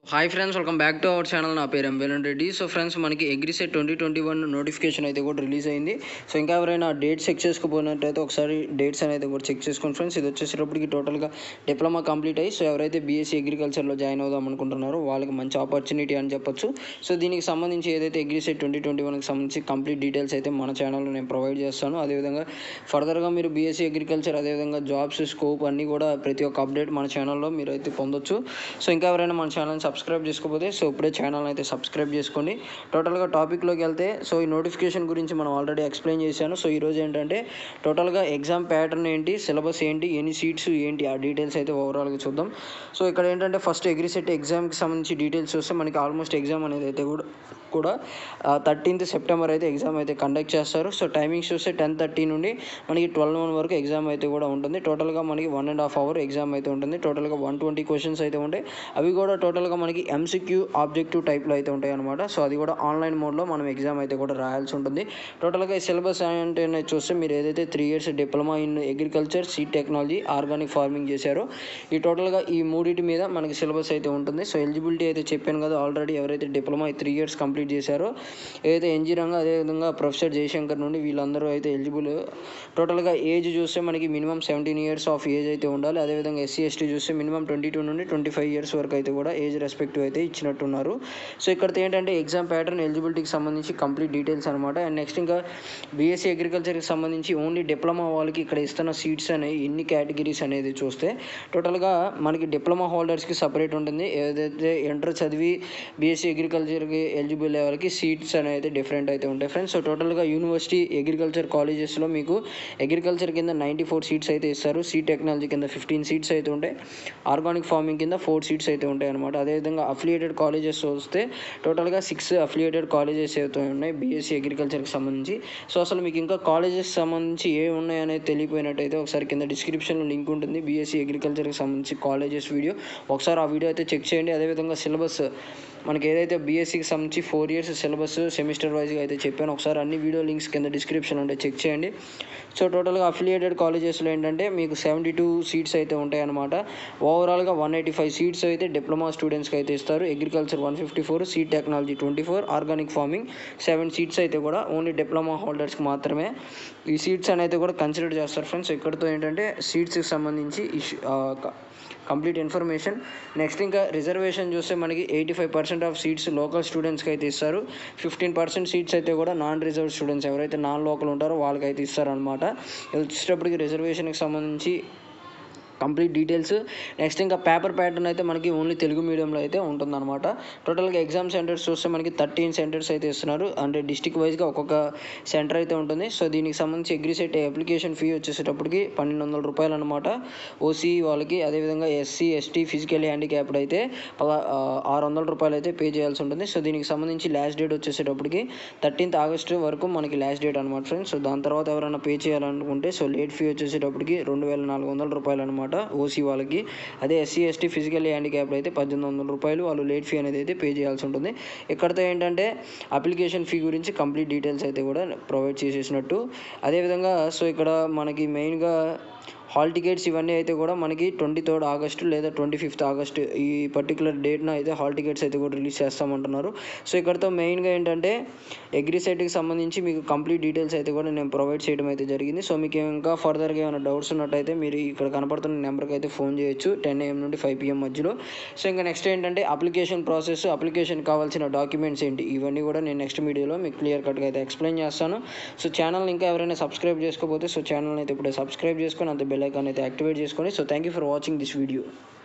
hi friends welcome back to our channel నా పేరు ఎంవేలన్ రెడ్డి సో ఫ్రెండ్స్ మనకి AGRICET twenty twenty one notification అయితే కూడా రిలీజ్ అయింది సో ఇంకా ఎవరైనా డేట్ చెక్ చేసుకోపోయినట్టయితే ఒకసారి డేట్స్ అనేది కూడా చెక్ చేసుకోండి ఫ్రెండ్స్ ఇది వచ్చేసేటప్పటికి టోటల్గా డిప్లొమా కంప్లీట్ అయ్యి సో ఎవరైతే బీఎస్సీ అగ్రికల్చర్లో జాయిన్ అవుదాం అనుకుంటున్నారో వాళ్ళకి మంచి ఆపర్చునిటీ అని చెప్పొచ్చు సో దీనికి సంబంధించి ఏదైతే అగ్రిసెట్ ట్వంటీ ట్వంటీ వన్కి సంబంధించి కంప్లీట్ డీటెయిల్స్ అయితే మన ఛానల్లో నేను ప్రొవైడ్ చేస్తాను అదేవిధంగా ఫర్దర్గా మీరు బీఎస్సీ అగ్రికల్చర్ అదేవిధంగా జాబ్స్ స్కోప్ అన్నీ కూడా ప్రతి ఒక్క అప్డేట్ మన ఛానల్లో మీరు అయితే పొందొచ్చు సో ఇంకా ఎవరైనా మన ఛానల్ సబ్స్క్రైబ్ చేసుకోకపోతే సో ఇప్పుడే ఛానల్ అయితే సబ్స్క్రైబ్ చేసుకోండి టోటల్గా టాపిక్లోకి వెళ్తే సో ఈ నోటిఫికేషన్ గురించి మనం ఆల్రెడీ ఎక్స్ప్లెయిన్ చేశాను సో ఈరోజు ఏంటంటే టోటల్గా ఎగ్జామ్ ప్యాటర్న్ ఏంటి సిలబస్ ఏంటి ఎన్ని సీట్స్ ఏంటి ఆ డీటెయిల్స్ అయితే ఓవరాల్గా చూద్దాం సో ఇక్కడ ఏంటంటే ఫస్ట్ అగ్రిసెట్ ఎగ్జామ్కి సంబంధించి డీటెయిల్స్ చూస్తే మనకి ఆల్మోస్ట్ ఎగ్జామ్ అనేది అయితే కూడా కూడా థర్టీన్త్ సెప్టెంబర్ అయితే ఎగ్జామ్ అయితే కండక్ట్ చేస్తారు సో టైమింగ్స్ చూస్తే టెన్ థర్టీ నుండి మనకి ట్వెల్వ్ వన్ వరకు ఎగ్జామ్ అయితే కూడా ఉంటుంది టోటల్గా మనకి one and half hour exam అయితే ఉంటుంది టోటల్గా వన్ ట్వంటీ క్వశ్చన్స్ అయితే ఉంటాయి అవి కూడా టోటల్గా మనకి ఎంసీక్యూ ఆబ్జెక్టివ్ టైప్లో అయితే ఉంటాయి అనమాట సో అది కూడా ఆన్లైన్ మోడ్లో మనం ఎగ్జామ్ అయితే కూడా రాయాల్సి ఉంటుంది టోటల్గా ఈ సిలబస్ అంటే చూస్తే మీరు ఏదైతే three years diploma in agriculture seed technology organic farming చేశారో ఈ టోటల్గా ఈ మూడింటి మీద మనకి సిలబస్ అయితే ఉంటుంది సో ఎలిజిబిలిటీ అయితే చెప్పాను కదా ఆల్రెడీ ఎవరైతే డిప్లొమా త్రీ ఇయర్స్ కంప్లీట్ చేశారో ఏదైతే ఎన్జీ రంగ అదేవిధంగా ప్రొఫెసర్ జయశంకర్ నుండి వీళ్ళందరూ అయితే ఎలిజిబుల్ టోటల్గా ఏజ్ చూస్తే మనకి minimum seventeen years of age అయితే ఉండాలి అదేవిధంగా ఎస్సీ ఎస్టీ చూస్తే మినిమం ట్వంటీ టూ నుండి ట్వంటీ ఫైవ్ ఇయర్స్ వరకు అయితే కూడా ఏజ్ రెస్పెక్టివ్ అయితే ఇచ్చినట్టున్నారు సో ఇక్కడ ఏంటంటే ఎగ్జామ్ ప్యాటర్న్ ఎలిజిబిలిటీకి సంబంధించి కంప్లీట్ డీటెయిల్స్ అనమాట అండ్ నెక్స్ట్ ఇంకా బీఎస్సీ అగ్రికల్చర్కి సంబంధించి ఓన్లీ డిప్లొమా వాళ్ళకి ఇక్కడ ఇస్తున్న సీట్స్ అనేవి ఎన్ని కేటగిరీస్ అనేది చూస్తే టోటల్గా మనకి డిప్లొమా హోల్డర్స్కి సపరేట్ ఉంటుంది ఏదైతే ఇంటర్ చదివి బీఎస్సీ అగ్రికల్చర్కి ఎలిజిబుల్ వాళ్ళకి సీట్స్ అనేది డిఫరెంట్ అయితే ఉంటాయి ఫ్రెండ్స్ సో టోటల్గా యూనివర్సిటీ అగ్రికల్చర్ కాలేజెస్లో మీకు అగ్రికల్చర్ కింద నైంటీ ఫోర్ సీట్స్ అయితే ఇస్తారు సీ టెక్నాలజీ కింద ఫిఫ్టీన్ సీట్స్ అయితే ఉంటాయి ఆర్గానిక్ ఫార్మింగ్ కింద ఫోర్ సీట్స్ అయితే ఉంటాయి అనమాట అదేవిధంగా అఫిలియేటెడ్ కాలేజెస్ వస్తే టోటల్గా సిక్స్ అఫిలియేటెడ్ కాలేజెస్ అయితే ఉన్నాయి బీఎస్సీ అగ్రికల్చర్కి సంబంధించి సో అసలు మీకు ఇంకా కాలేజెస్ సంబంధించి ఏ ఉన్నాయనేది తెలియపోయినట్టయితే ఒకసారి కింద డిస్క్రిప్షన్లో లింక్ ఉంటుంది బీఎస్సీ అగ్రికల్చర్కి సంబంధించి కాలేజెస్ వీడియో ఒకసారి ఆ వీడియో అయితే చెక్ చేయండి అదేవిధంగా సిలబస్ మనకి ఏదైతే బీఎస్సీకి సంబంధించి ఫోర్ ఇయర్స్ సిలబస్ సెమిస్టర్ వైజ్గా అయితే చెప్పాను ఒకసారి అన్ని వీడియో లింక్స్ కింద డిస్క్రిప్షన్ ఉంటే చెక్ చేయండి సో టోటల్గా అఫిలియేటెడ్ కాలేజెస్లో ఏంటంటే మీకు సెవెంటీ టూ సీట్స్ అయితే ఉంటాయన్నమాట ఓవరాల్గా వన్ ఎయిటీ ఫైవ్ సీట్స్ అయితే డిప్లొమా స్టూడెంట్స్కి అయితే ఇస్తారు agriculture one fifty four seed technology twenty four organic farming seven seats అయితే కూడా ఓన్లీ డిప్లొమా హోల్డర్స్కి మాత్రమే ఈ సీట్స్ అనేది కూడా కన్సిడర్ చేస్తారు ఫ్రెండ్స్ ఇక్కడతో ఏంటంటే సీట్స్కి సంబంధించి ఇష్యూ కంప్లీట్ ఇన్ఫర్మేషన్ నెక్స్ట్ ఇంకా రిజర్వేషన్ చూస్తే మనకి eighty five percent of seats local స్టూడెంట్స్కి అయితే ఇస్తారు ఫిఫ్టీన్ పర్సెంట్ సీట్స్ అయితే కూడా నాన్ రిజర్వ్ స్టూడెంట్స్ ఎవరైతే నాన్ లోకల్ ఉంటారో వాళ్ళకైతే ఇస్తారనమాట ఇది వచ్చేటప్పటికి రిజర్వేషన్కి సంబంధించి కంప్లీట్ డీటెయిల్స్ నెక్స్ట్ ఇంకా పేపర్ ప్యాటర్న్ అయితే మనకి ఓన్లీ తెలుగు మీడియంలో అయితే ఉంటుందన్నమాట టోటల్గా ఎగ్జామ్ సెంటర్స్ చూస్తే మనకి థర్టీన్ సెంటర్స్ అయితే ఇస్తున్నారు అంటే డిస్టిక్ వైజ్గా ఒక్కొక్క సెంటర్ అయితే ఉంటుంది సో దీనికి సంబంధించి అగ్రిసెట్ అప్లికేషన్ ఫీ వచ్చేసేటప్పటికి పన్నెండు వందల రూపాయలు అనమాట ఓసీ వాళ్ళకి అదేవిధంగా ఎస్సీ ఎస్టీ ఫిజికల్ హ్యాండిక్యాప్డ్ అయితే పలా ఆరు వందల రూపాయలు అయితే పే చేయాల్సి ఉంటుంది సో దీనికి సంబంధించి లాస్ట్ డేట్ వచ్చేసేటప్పటికి థర్టీన్త్ ఆగస్టు వరకు మనకి లాస్ట్ డేట్ అనమాట ఫ్రెండ్స్ సో దాని తర్వాత ఎవరైనా పే చేయాలనుకుంటే సో లేట్ ఫీ వచ్చేసేటప్పటికి రెండు వేల నాలుగు వందల రూపాయలు అనమాట అనమాట ఓసీ వాళ్ళకి అదే ఎస్సీ ఎస్టీ ఫిజికల్ హ్యాండిక్యాప్ అయితే పద్దెనిమిది వందల రూపాయలు వాళ్ళు లేట్ ఫీ అనేది అయితే పే చేయాల్సి ఉంటుంది ఇక్కడతో ఏంటంటే అప్లికేషన్ ఫీ గురించి కంప్లీట్ డీటెయిల్స్ అయితే కూడా ప్రొవైడ్ చేసేసినట్టు అదేవిధంగా సో ఇక్కడ మనకి మెయిన్గా హాల్ టికెట్స్ ఇవన్నీ అయితే కూడా మనకి ట్వంటీ థర్డ్ ఆగస్టు లేదా ట్వంటీ ఫిఫ్త్ ఆగస్ట్ ఈ పర్టికులర్ డేట్న అయితే హాల్ టికెట్స్ అయితే కూడా రిలీజ్ చేస్తామంటున్నారు సో ఇక్కడతో మెయిన్గా ఏంటంటే అగ్రి సైట్కి సంబంధించి మీకు కంప్లీట్ డీటెయిల్స్ అయితే కూడా నేను ప్రొవైడ్ చేయడం అయితే జరిగింది సో మీకు ఇంకా ఫర్దర్గా ఏమైనా డౌట్స్ ఉన్నట్టయితే మీరు ఇక్కడ కనపడుతున్న నెంబర్కి అయితే ఫోన్ చేయొచ్చు టెన్ ఏఎం నుండి ఫైవ్ పిఎం మధ్యలో సో ఇంకా నెక్స్ట్ ఏంటంటే అప్లికేషన్ ప్రాసెస్ అప్లికేషన్ కావాల్సిన డాక్యుమెంట్స్ ఏంటి ఇవన్నీ కూడా నేను నెక్స్ట్ వీడియోలో మీకు క్లియర్ కట్గా అయితే ఎక్స్ప్లెయిన్ చేస్తాను సో ఛానల్ ఇంకా ఎవరైనా సబ్స్క్రైబ్ చేసుకోకపోతే సో ఛానల్ అయితే ఇప్పుడే సబ్స్క్రైబ్ చేసుకొని అంత బెల్ ఐకాన్ అయితే యాక్టివేట్ చేసుకొని so thank you for watching this video